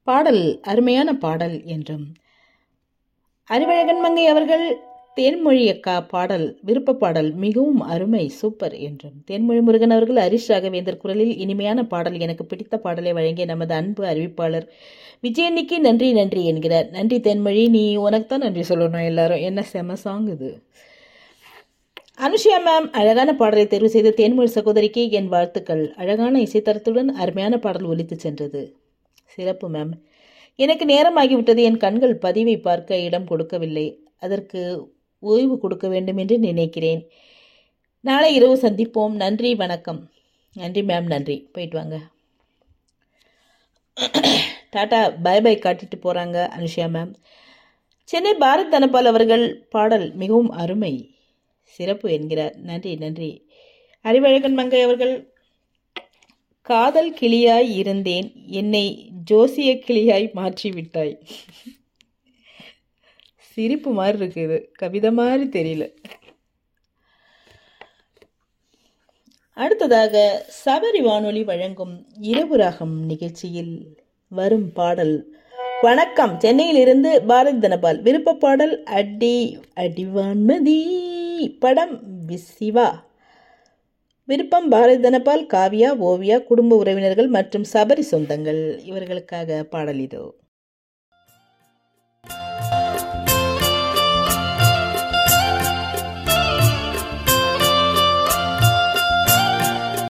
பாடல் அருமையான பாடல் என்றும் அறிவழகன் மங்கை அவர்கள் தேன்மொழி அக்கா பாடல் விருப்ப பாடல் மிகவும் அருமை சூப்பர் என்றும் தேன்மொழி முருகன் அவர்கள் ஹரிஷ் ராகவேந்தர் குரலில் இனிமையான பாடல் எனக்கு பிடித்த பாடலை வழங்கிய நமது அன்பு அறிவிப்பாளர் விஜயன்னிக்கு நன்றி நன்றி என்கிறார் நன்றி தேன்மொழி நீ உனக்கு தான் நன்றி சொல்லணும் எல்லாரும் என்ன செம சாங் இது அனுஷியா மேம் அழகான பாடலை தேர்வு செய்த தேன்மொழி சகோதரிக்கு என் வாழ்த்துக்கள் அழகான இசைத்தரத்துடன் அருமையான பாடல் ஒலித்து சென்றது சிறப்பு மேம் எனக்கு நேரமாகிவிட்டது என் கண்கள் பதிவை பார்க்க இடம் கொடுக்கவில்லை அதற்கு ஓய்வு கொடுக்க வேண்டும் என்று நினைக்கிறேன் நாளை இரவு சந்திப்போம் நன்றி வணக்கம் நன்றி மேம் நன்றி போயிட்டு வாங்க டாட்டா பை பை காட்டிட்டு போகிறாங்க அனுஷியா மேம் சென்னை பாரத் தனபால் அவர்கள் பாடல் மிகவும் அருமை சிறப்பு என்கிறார் நன்றி நன்றி அறிவழகன் மங்கை அவர்கள் காதல் கிளியாய் இருந்தேன் என்னை ஜோசிய கிளியாய் மாற்றி விட்டாய் சிரிப்பு மாதிரி இருக்கு இது கவிதை மாதிரி தெரியல அடுத்ததாக சபரி வானொலி வழங்கும் இரவு ராகம் நிகழ்ச்சியில் வரும் பாடல் வணக்கம் சென்னையிலிருந்து பாரத் தனபால் விருப்ப பாடல் அடி அடிவான்மதி படம் சிவா விருப்பம் பாரத் தனபால் காவியா ஓவியா குடும்ப உறவினர்கள் மற்றும் சபரி சொந்தங்கள் இவர்களுக்காக பாடல் இதோ